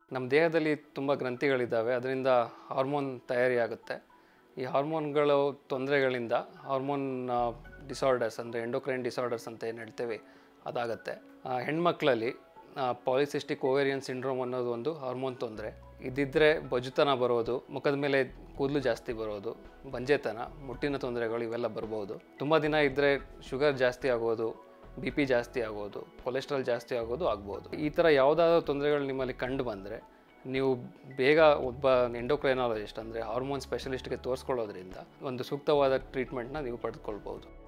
ನಮ್ಮ ದೇಹದಲ್ಲಿ ತುಂಬ ಗ್ರಂಥಿಗಳಿದ್ದಾವೆ ಅದರಿಂದ ಹಾರ್ಮೋನ್ ತಯಾರಿಯಾಗುತ್ತೆ ಈ ಹಾರ್ಮೋನ್ಗಳು ತೊಂದರೆಗಳಿಂದ ಹಾರ್ಮೋನ್ ಡಿಸಾರ್ಡರ್ಸ್ ಅಂದರೆ ಎಂಡೋಕ್ರೈನ್ ಡಿಸಾರ್ಡರ್ಸ್ ಅಂತ ಏನು ಹೇಳ್ತೇವೆ ಅದಾಗತ್ತೆ ಆ, ಹೆಣ್ಮಕ್ಳಲ್ಲಿ ಪಾಲಿಸಿಸ್ಟಿಕ್ ಓವೇರಿಯನ್ ಸಿಂಡ್ರೋಮ್ ಅನ್ನೋದು ಒಂದು ಹಾರ್ಮೋನ್ ತೊಂದರೆ ಇದಿದ್ದರೆ ಬಜುತನ ಬರೋದು ಮುಖದ ಮೇಲೆ ಕೂದಲು ಜಾಸ್ತಿ ಬರೋದು ಬಂಜೆತನ ಮುಟ್ಟಿನ ತೊಂದರೆಗಳು ಇವೆಲ್ಲ ಬರ್ಬೋದು ತುಂಬ ದಿನ ಇದ್ದರೆ ಶುಗರ್ ಜಾಸ್ತಿ ಆಗೋದು ಬಿ ಪಿ ಜಾಸ್ತಿ ಆಗೋದು ಕೊಲೆಸ್ಟ್ರಾಲ್ ಜಾಸ್ತಿ ಆಗೋದು ಆಗ್ಬೋದು ಈ ಥರ ಯಾವುದಾದ್ರೂ ತೊಂದರೆಗಳು ನಿಮ್ಮಲ್ಲಿ ಕಂಡು ಬಂದರೆ ನೀವು ಬೇಗ ಒಬ್ಬ ಎಂಡೋಕ್ರೈನಾಲಜಿಸ್ಟ್ ಅಂದರೆ ಹಾರ್ಮೋನ್ ಸ್ಪೆಷಲಿಸ್ಟ್ಗೆ ತೋರಿಸ್ಕೊಳ್ಳೋದ್ರಿಂದ ಒಂದು ಸೂಕ್ತವಾದ ಟ್ರೀಟ್ಮೆಂಟ್ನ ನೀವು ಪಡೆದುಕೊಳ್ಬೋದು